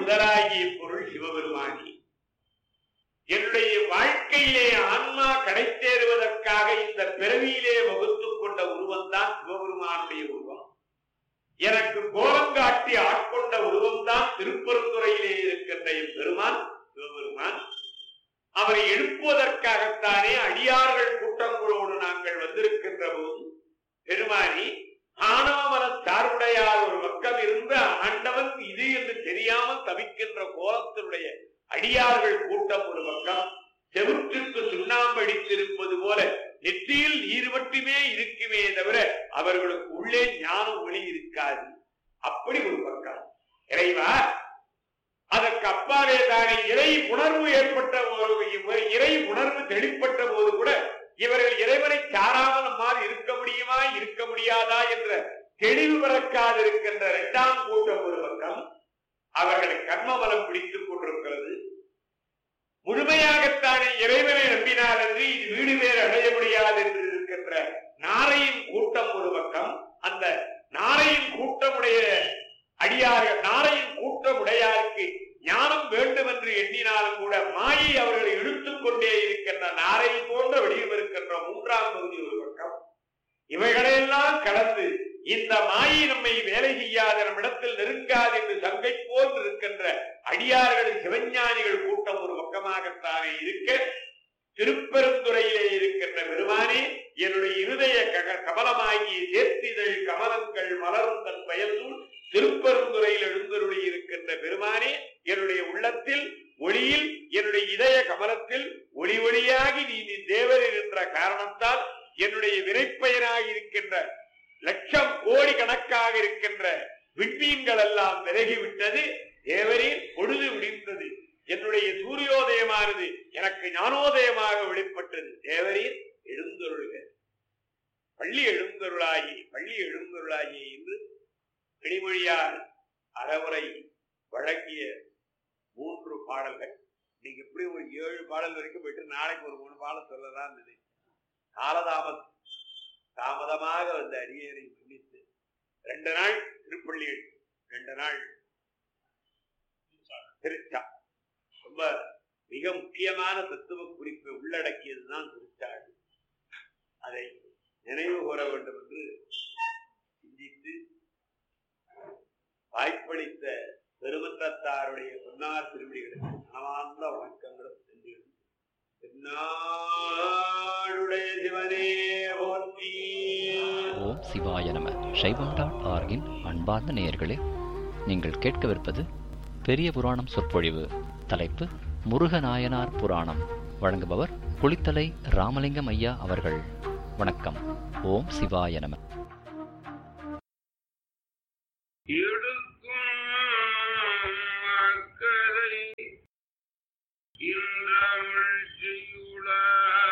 முதலாகிய பொருள் சிவபெருமானி என்னுடைய வாழ்க்கையிலே ஆன்மா கடை தேறுவதற்காக இந்த பிறவியிலே வகுத்துக் கொண்ட உருவம் தான் சிவபெருமானுடைய உருவம் எனக்கு கோலங்காட்டி ஆட்கொண்ட உருவம் தான் திருப்பெருந்துறையிலே இருக்கின்ற என் பெருமான் சிவபெருமான் அவரை எழுப்புவதற்காகத்தானே அடியார்கள் கூட்டங்களோடு நாங்கள் வந்திருக்கின்ற போது பெருமானி ஆணவமன சார்புடையார் ஒரு பக்கம் இருந்து ஆண்டவன் இது என்று தெரியாமல் தவிக்கின்ற கோலத்தினுடைய அடியார்கள் கூட்டம் ஒரு பக்கம் செவுற்றுக்கு சுண்ணாம்பு அடித்திருப்பது போல நெற்றியில் நீர் மட்டுமே இருக்குமே தவிர அவர்களுக்கு உள்ளே ஞான ஒளி இருக்காது அப்படி ஒரு பக்கம் இறைவா அதற்கு அப்பாலே தானே இறை உணர்வு ஏற்பட்ட ஒரு இறை உணர்வு தெளிப்பட்ட போது கூட இவர்கள் இறைவனை சாராமல் நம்மால் இருக்க முடியுமா இருக்க முடியாதா என்ற தெளிவு பிறக்காதிருக்கின்ற இரண்டாம் கூட்டம் ஒரு பக்கம் அவர்களை கர்மமலம் பிடித்துக் கொண்டிருக்கிறது முழுமையாகத்தானே இறைவனை நம்பினால் என்று இது வீடு வேறு அடைய முடியாது என்று இருக்கின்ற நாரையின் கூட்டம் ஒரு பக்கம் அந்த நாரையின் கூட்டமுடைய அடியார்கள் நாரையின் கூட்டமுடையாருக்கு ஞானம் வேண்டும் என்று எண்ணினாலும் கூட மாயை அவர்களை இழுத்துக் கொண்டே இருக்கின்ற நாரை போன்ற வடிவம் இருக்கின்ற மூன்றாம் பகுதி ஒரு பக்கம் இவைகளையெல்லாம் கடந்து இந்த மாயை நம்மை வேலை செய்யாத நம்மிடத்தில் நெருங்காது என்று சங்கை போல் இருக்கின்ற அடியார்கள் சிவஞானிகள் கூட்டம் ஒரு பக்கமாகத்தானே இருக்க திருப்பெருந்துறையிலே இருக்கின்ற பெருமானே என்னுடைய இருதய கக கமலமாகிய சேர்த்திதழ் கமலங்கள் மலரும் தன் பயசூல் திருப்பெருந்துறையில் எழுந்தருளி இருக்கின்ற பெருமானே என்னுடைய உள்ளத்தில் ஒளியில் என்னுடைய இதய கமலத்தில் ஒளி ஒளியாகி நீ நீ தேவர் என்ற காரணத்தால் என்னுடைய வினைப்பயனாக இருக்கின்ற லட்சம் கோடி கணக்காக இருக்கின்ற விண்மீன்கள் எல்லாம் விலகிவிட்டது தேவரின் பொழுது விடிந்தது என்னுடைய சூரியோதயமானது எனக்கு ஞானோதயமாக வெளிப்பட்டது தேவரின் எழுந்தருளுக பள்ளி எழுந்தருளாகி பள்ளி எழுந்தருளாகி என்று கிளிமொழியார் அறவுரை வழங்கிய மூன்று பாடல்கள் நீங்க எப்படி ஒரு ஏழு பாடல் வரைக்கும் போயிட்டு நாளைக்கு ஒரு மூணு பாடல் சொல்லலாம் நினைக்கிறேன் காலதாமத் தாமதமாக வந்த அரியரை மன்னித்து ரெண்டு நாள் திருப்பள்ளி ரெண்டு நாள் திருச்சா ரொம்ப மிக முக்கியமான தத்துவ குறிப்பை உள்ளடக்கியதுதான் திருச்சாடு அதை நினைவு கூற வேண்டும் என்று சிந்தித்து வாய்ப்பளித்த பெருமன்றத்தாருடைய பொன்னார் திருவிடிகளுக்கு மனமார்ந்த வணக்கங்களும் நன்றிகளும் திருநாளுடைய சிவனே போற்றி ஓம் சிவாய நம சைவம் டாட் ஆர்கின் அன்பார்ந்த நேயர்களே நீங்கள் கேட்கவிருப்பது பெரிய புராணம் சொற்பொழிவு தலைப்பு முருகநாயனார் புராணம் வழங்குபவர் குளித்தலை ராமலிங்கம் ஐயா அவர்கள் வணக்கம் ஓம் சிவாய நம எடுக்கும் மக்களை இன்றமிழ் செய்யுளார்